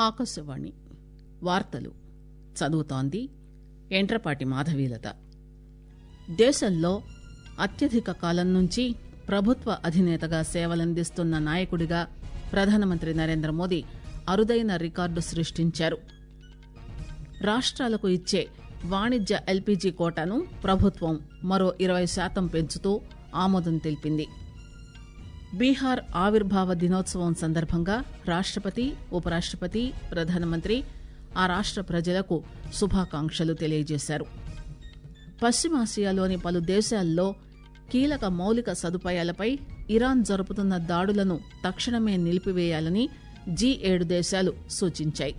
ఆకాశవాణి వార్తలు చదువుతోంది ఎంట్రపాటి మాధవీలత దేశంలో అత్యధిక కాలం నుంచి ప్రభుత్వ అధినేతగా సేవలందిస్తున్న నాయకుడిగా ప్రధానమంత్రి నరేంద్ర మోదీ అరుదైన రికార్డు సృష్టించారు రాష్ట్రాలకు ఇచ్చే వాణిజ్య ఎల్పీజీ కోటాను ప్రభుత్వం మరో ఇరవై శాతం పెంచుతూ ఆమోదం తెలిపింది బీహార్ ఆవిర్భావ దినోత్సవం సందర్భంగా రాష్టపతి ఉపరాష్టపతి ప్రధానమంత్రి ఆ రాష్ట ప్రజలకు శుభాకాంక్షలు తెలియజేశారు పశ్చిమాసియాలోని పలు దేశాల్లో కీలక మౌలిక సదుపాయాలపై ఇరాన్ జరుపుతున్న దాడులను తక్షణమే నిలిపివేయాలని జీ ఏడు దేశాలు సూచించాయి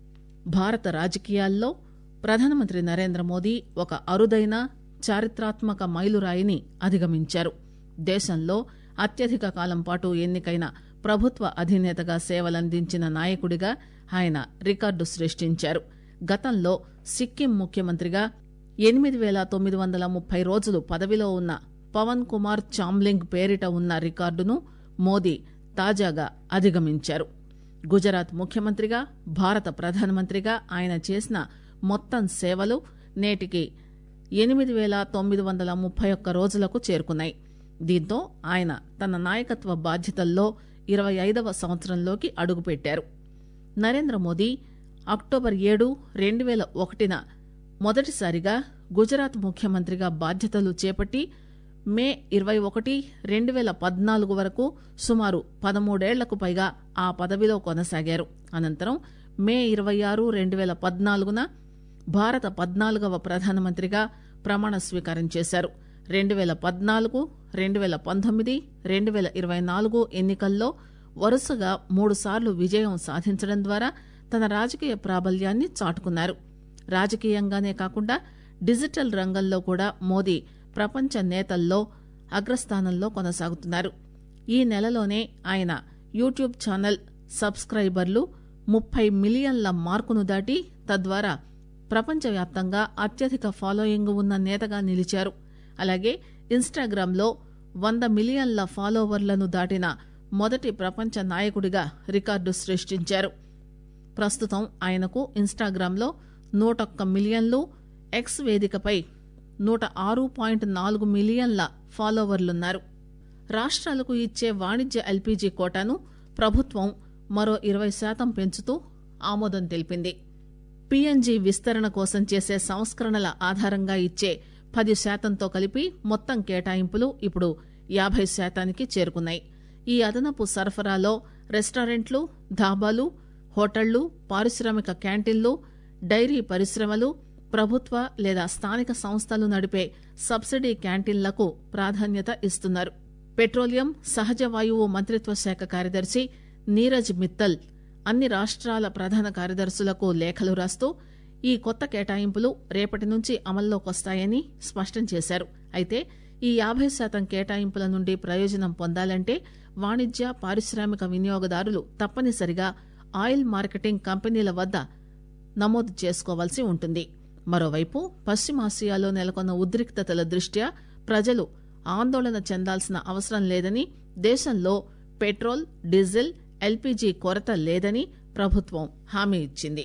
భారత రాజకీయాల్లో ప్రధానమంత్రి నరేంద్ర మోదీ ఒక అరుదైన చారిత్రాత్మక మైలురాయిని అధిగమించారు దేశంలో అత్యధిక కాలం పాటు ఎన్నికైన ప్రభుత్వ అధినేతగా సేవలందించిన నాయకుడిగా ఆయన రికార్డు సృష్టించారు గతంలో సిక్కిం ముఖ్యమంత్రిగా ఎనిమిది పేల తొమ్మిది వందల ముప్పై రోజులు పదవిలో ఉన్న పవన్ కుమార్ చామ్లింగ్ పేరిట ఉన్న రికార్డును మోదీ తాజాగా అధిగమించారు గుజరాత్ ముఖ్యమంత్రిగా భారత ప్రధానమంత్రిగా ఆయన చేసిన మొత్తం సేవలు నేటికి ఎనిమిది పేల తొమ్మిది వందల ముప్పై ఒక్క రోజులకు చేరుకున్నాయి దీంతో ఆయన తన నాయకత్వ బాధ్యతల్లో ఇరవై ఐదవ సంవత్సరంలోకి అడుగుపెట్టారు నరేంద్ర మోదీ అక్టోబర్ ఏడు రెండు పేల ఒకటిన మొదటిసారిగా గుజరాత్ ముఖ్యమంత్రిగా బాధ్యతలు చేపట్టి మే ఇరవై ఒకటి రెండు పేల పద్నాలుగు వరకు సుమారు పదమూడేళ్లకు పైగా ఆ పదవిలో కొనసాగారు అనంతరం మే ఇరవై ఆరు రెండు పేల పద్నాలుగున భారత పద్నాలుగవ ప్రధానమంత్రిగా ప్రమాణ స్వీకారం చేశారు రెండు పేల పద్నాలుగు రెండు పేల పంతొమ్మిది రెండు పేల ఇరవై నాలుగు ఎన్నికల్లో వరుసగా మూడుసార్లు విజయం సాధించడం ద్వారా తన రాజకీయ ప్రాబల్యాన్ని చాటుకున్నారు రాజకీయంగానే కాకుండా డిజిటల్ రంగంలో కూడా మోదీ ప్రపంచ నేతల్లో అగ్రస్థానంలో కొనసాగుతున్నారు ఈ నెలలోనే ఆయన యూట్యూబ్ ఛానల్ సబ్స్క్రైబర్లు ముప్పై మిలియన్ల మార్కును దాటి తద్వారా ప్రపంచవ్యాప్తంగా అత్యధిక ఫాలోయింగ్ ఉన్న నేతగా నిలిచారు అలాగే ఇన్స్టాగ్రామ్లో వంద మిలియన్ల ఫాలోవర్లను దాటిన మొదటి ప్రపంచ నాయకుడిగా రికార్డు సృష్టించారు ప్రస్తుతం ఆయనకు ఇన్స్టాగ్రామ్లో నూటొక్క మిలియన్లు ఎక్స్ వేదికపై నూట ఆరు పాయింట్ నాలుగు మిలియన్ల ఫాలోవర్లున్నారు రాష్ట్రాలకు ఇచ్చే వాణిజ్య ఎల్పీజీ కోటాను ప్రభుత్వం మరో ఇరవై శాతం పెంచుతూ ఆమోదం తెలిపింది పీఎన్జీ విస్తరణ కోసం చేసే సంస్కరణల ఆధారంగా ఇచ్చే పది శాతంతో కలిపి మొత్తం కేటాయింపులు ఇప్పుడు యాభై శాతానికి చేరుకున్నాయి ఈ అదనపు సరఫరాలో రెస్టారెంట్లు ధాబాలు హోటళ్లు పారిశ్రామిక క్యాంటీన్లు డైరీ పరిశ్రమలు ప్రభుత్వ లేదా స్థానిక సంస్థలు నడిపే సబ్సిడీ క్యాంటీన్లకు ప్రాధాన్యత ఇస్తున్నారు పెట్రోలియం సహజ వాయువు మంత్రిత్వ శాఖ కార్యదర్శి నీరజ్ మిత్తల్ అన్ని రాష్ట్రాల ప్రధాన కార్యదర్శులకు లేఖలు రాస్తూ ఈ కొత్త కేటాయింపులు రేపటి నుంచి అమల్లోకొస్తాయని స్పష్టం చేశారు అయితే ఈ యాభై శాతం కేటాయింపుల నుండి ప్రయోజనం పొందాలంటే వాణిజ్య పారిశ్రామిక వినియోగదారులు తప్పనిసరిగా ఆయిల్ మార్కెటింగ్ కంపెనీల వద్ద నమోదు చేసుకోవాల్సి ఉంటుంది మరోవైపు పశ్చిమాసియాలో నెలకొన్న ఉద్రిక్తతల దృష్ట్యా ప్రజలు ఆందోళన చెందాల్సిన అవసరం లేదని దేశంలో పెట్రోల్ డీజిల్ ఎల్పీజీ కొరత లేదని ప్రభుత్వం హామీ ఇచ్చింది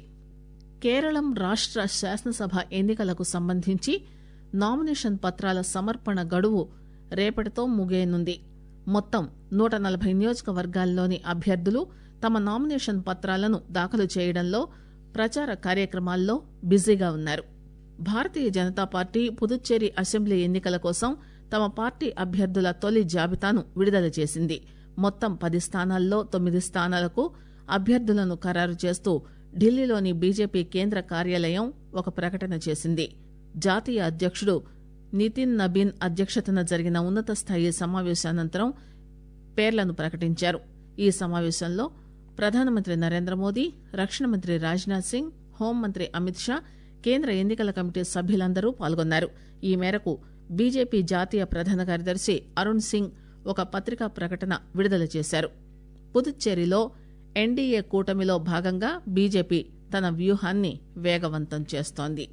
కేరళం రాష్ట్ర శాసనసభ ఎన్నికలకు సంబంధించి నామినేషన్ పత్రాల సమర్పణ గడువు రేపటితో ముగియనుంది మొత్తం నూట నలభై నియోజకవర్గాల్లోని అభ్యర్థులు తమ నామినేషన్ పత్రాలను దాఖలు చేయడంలో ప్రచార కార్యక్రమాల్లో బిజీగా ఉన్నారు భారతీయ జనతా పార్టీ పుదుచ్చేరి అసెంబ్లీ ఎన్నికల కోసం తమ పార్టీ అభ్యర్థుల తొలి జాబితాను విడుదల చేసింది మొత్తం పది స్థానాల్లో తొమ్మిది స్థానాలకు అభ్యర్థులను ఖరారు చేస్తూ ఢిల్లీలోని బీజేపీ కేంద్ర కార్యాలయం ఒక ప్రకటన చేసింది జాతీయ అధ్యక్షుడు నితిన్ నబీన్ అధ్యక్షతన జరిగిన ఉన్నత స్థాయి సమావేశానంతరం పేర్లను ప్రకటించారు ఈ సమావేశంలో ప్రధానమంత్రి నరేంద్ర మోదీ రక్షణ మంత్రి రాజ్నాథ్ సింగ్ హోంమంత్రి అమిత్ షా కేంద్ర ఎన్నికల కమిటీ సభ్యులందరూ పాల్గొన్నారు ఈ మేరకు బీజేపీ జాతీయ ప్రధాన కార్యదర్శి అరుణ్ సింగ్ ఒక పత్రికా ప్రకటన విడుదల చేశారు పుదుచ్చేరిలో ఎన్డీఏ కూటమిలో భాగంగా బీజేపీ తన వ్యూహాన్ని వేగవంతం చేస్తోంది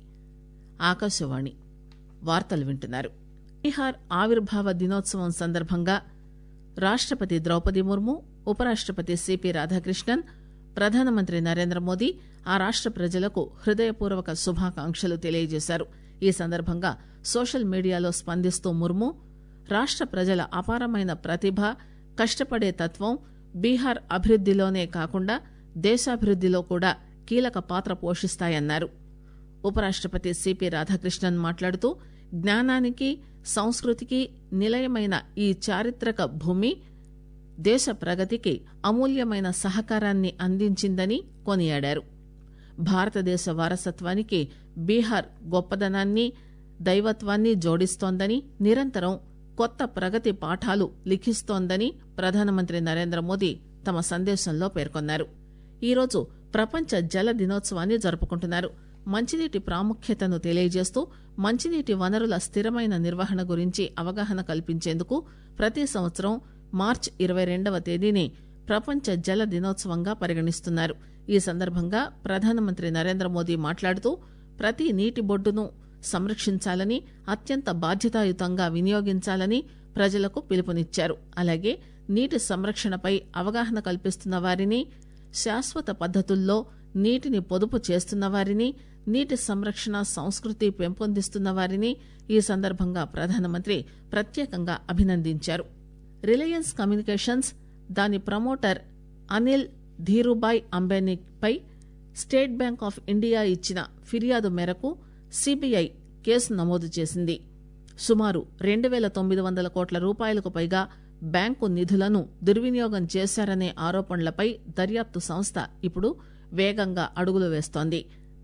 ఆకాశవాణి వార్తలు వింటున్నారు బీహార్ ఆవిర్భావ దినోత్సవం సందర్భంగా రాష్టపతి ద్రౌపది ముర్ము ఉపరాష్టపతి సిపి రాధాకృష్ణన్ ప్రధానమంత్రి నరేంద్ర మోదీ ఆ రాష్ట ప్రజలకు హృదయపూర్వక శుభాకాంక్షలు తెలియజేశారు ఈ సందర్భంగా సోషల్ మీడియాలో స్పందిస్తూ ముర్ము రాష్ట ప్రజల అపారమైన ప్రతిభ కష్టపడే తత్వం బీహార్ అభివృద్దిలోనే కాకుండా దేశాభివృద్దిలో కూడా కీలక పాత్ర పోషిస్తాయన్నారు ఉపరాష్టపతి సిపి రాధాకృష్ణన్ మాట్లాడుతూ జ్ఞానానికి సంస్కృతికి నిలయమైన ఈ చారిత్రక భూమి దేశ ప్రగతికి అమూల్యమైన సహకారాన్ని అందించిందని కొనియాడారు భారతదేశ వారసత్వానికి బీహార్ గొప్పదనాన్ని దైవత్వాన్ని జోడిస్తోందని నిరంతరం కొత్త ప్రగతి పాఠాలు లిఖిస్తోందని ప్రధానమంత్రి నరేంద్ర మోదీ తమ సందేశంలో పేర్కొన్నారు ఈరోజు ప్రపంచ జల దినోత్సవాన్ని జరుపుకుంటున్నారు మంచినీటి ప్రాముఖ్యతను తెలియజేస్తూ మంచినీటి వనరుల స్థిరమైన నిర్వహణ గురించి అవగాహన కల్పించేందుకు ప్రతి సంవత్సరం మార్చి ఇరవై రెండవ తేదీని ప్రపంచ జల దినోత్సవంగా పరిగణిస్తున్నారు ఈ సందర్భంగా ప్రధానమంత్రి నరేంద్ర మోదీ మాట్లాడుతూ ప్రతి నీటి బొడ్డును సంరక్షించాలని అత్యంత బాధ్యతాయుతంగా వినియోగించాలని ప్రజలకు పిలుపునిచ్చారు అలాగే నీటి సంరక్షణపై అవగాహన కల్పిస్తున్న వారిని శాశ్వత పద్దతుల్లో నీటిని పొదుపు చేస్తున్న వారిని నీటి సంరక్షణ సంస్కృతి పెంపొందిస్తున్న వారిని ఈ సందర్భంగా ప్రధానమంత్రి ప్రత్యేకంగా అభినందించారు రిలయన్స్ కమ్యూనికేషన్స్ దాని ప్రమోటర్ అనిల్ ధీరుభాయ్ అంబానీపై స్టేట్ బ్యాంక్ ఆఫ్ ఇండియా ఇచ్చిన ఫిర్యాదు మేరకు సిబిఐ కేసు నమోదు చేసింది సుమారు రెండు పేల తొమ్మిది వందల కోట్ల రూపాయలకు పైగా బ్యాంకు నిధులను దుర్వినియోగం చేశారనే ఆరోపణలపై దర్యాప్తు సంస్థ ఇప్పుడు వేగంగా అడుగులు వేస్తోంది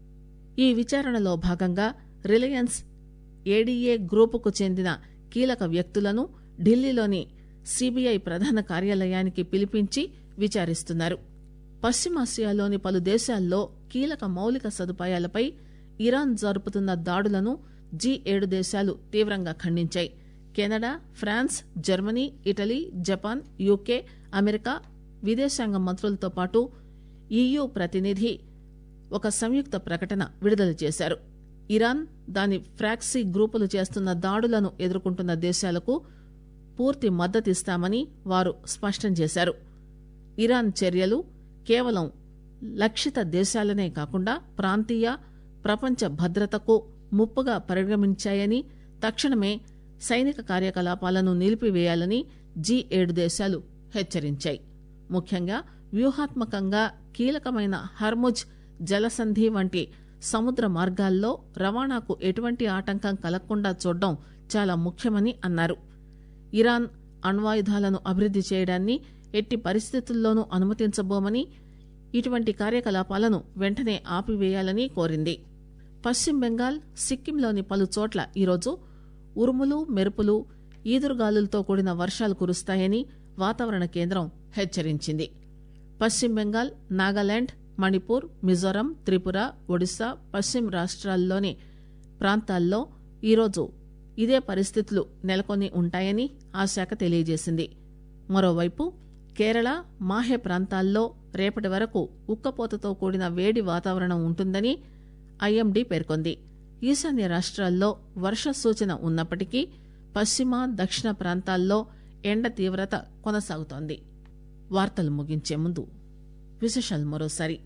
ఈ విచారణలో భాగంగా రిలయన్స్ ఏడీఏ గ్రూపుకు చెందిన కీలక వ్యక్తులను ఢిల్లీలోని సిబిఐ ప్రధాన కార్యాలయానికి పిలిపించి విచారిస్తున్నారు పశ్చిమాసియాలోని పలు దేశాల్లో కీలక మౌలిక సదుపాయాలపై ఇరాన్ జరుపుతున్న దాడులను జీ ఏడు దేశాలు తీవ్రంగా ఖండించాయి Canada France Germany Italy Japan UK America విదేశాంగ మంత్రులతో పాటు ఈయూ ప్రతినిధి ఒక సంయుక్త ప్రకటన విడుదల చేశారు ఇరాన్ దాని ఫ్రాక్సీ గ్రూపులు చేస్తున్న దాడులను ఎదుర్కొంటున్న దేశాలకు పూర్తి మద్దతిస్తామని వారు స్పష్టం చేశారు ఇరాన్ చర్యలు కేవలం లక్షిత దేశాలనే కాకుండా ప్రాంతీయ ప్రపంచ భద్రతకు ముప్పుగా పరిగణించాయని తక్షణమే సైనిక కార్యకలాపాలను నిలిపివేయాలని జీ ఏడు దేశాలు హెచ్చరించాయి ముఖ్యంగా వ్యూహాత్మకంగా కీలకమైన హర్ముజ్ జలసంధి వంటి సముద్ర మార్గాల్లో రవాణాకు ఎటువంటి ఆటంకం కలగకుండా చూడడం చాలా ముఖ్యమని అన్నారు ఇరాన్ అణ్వాయుధాలను అభివృద్ది చేయడాన్ని ఎట్టి పరిస్థితుల్లోనూ అనుమతించబోమని ఇటువంటి కార్యకలాపాలను వెంటనే ఆపివేయాలని కోరింది పశ్చిమ బెంగాల్ సిక్కింలోని పలు చోట్ల ఈరోజు ఉరుములు మెరుపులు ఈదురుగాలులతో కూడిన వర్షాలు కురుస్తాయని వాతావరణ కేంద్రం హెచ్చరించింది పశ్చిమ బెంగాల్ నాగాలాండ్ మణిపూర్ మిజోరం త్రిపుర ఒడిశా పశ్చిమ రాష్ట్రాల్లోని ప్రాంతాల్లో ఈరోజు ఇదే పరిస్థితులు నెలకొని ఉంటాయని ఆ శాఖ తెలియజేసింది మరోవైపు కేరళ మాహే ప్రాంతాల్లో రేపటి వరకు ఉక్కపోతతో కూడిన వేడి వాతావరణం ఉంటుందని ఐఎండీ పేర్కొంది ఈశాన్య రాష్ట్రాల్లో వర్ష సూచన ఉన్నప్పటికీ పశ్చిమ దక్షిణ ప్రాంతాల్లో ఎండ తీవ్రత కొనసాగుతోంది వార్తలు ముగించే ముందు విశేషాలు మరోసారి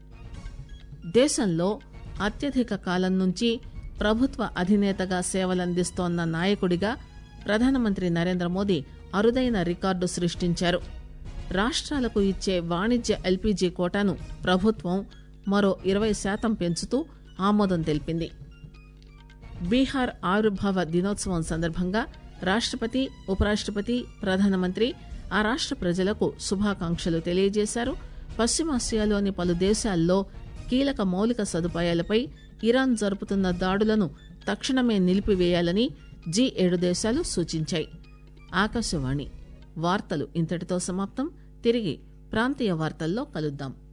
దేశంలో అత్యధిక కాలం నుంచి ప్రభుత్వ అధినేతగా సేవలందిస్తోన్న నాయకుడిగా ప్రధానమంత్రి నరేంద్ర మోదీ అరుదైన రికార్డు సృష్టించారు రాష్ట్రాలకు ఇచ్చే వాణిజ్య ఎల్పీజీ కోటాను ప్రభుత్వం మరో ఇరవై శాతం పెంచుతూ ఆమోదం తెలిపింది బీహార్ ఆవిర్భావ దినోత్సవం సందర్భంగా రాష్టపతి ఉపరాష్టపతి ప్రధానమంత్రి ఆ రాష్ట ప్రజలకు శుభాకాంక్షలు తెలియజేశారు పశ్చిమాసియాలోని పలు దేశాల్లో కీలక మౌలిక సదుపాయాలపై ఇరాన్ జరుపుతున్న దాడులను తక్షణమే నిలిపివేయాలని జీ ఏడు దేశాలు సూచించాయి ఆకాశవాణి వార్తలు ఇంతటితో సమాప్తం తిరిగి ప్రాంతీయ వార్తల్లో కలుద్దాం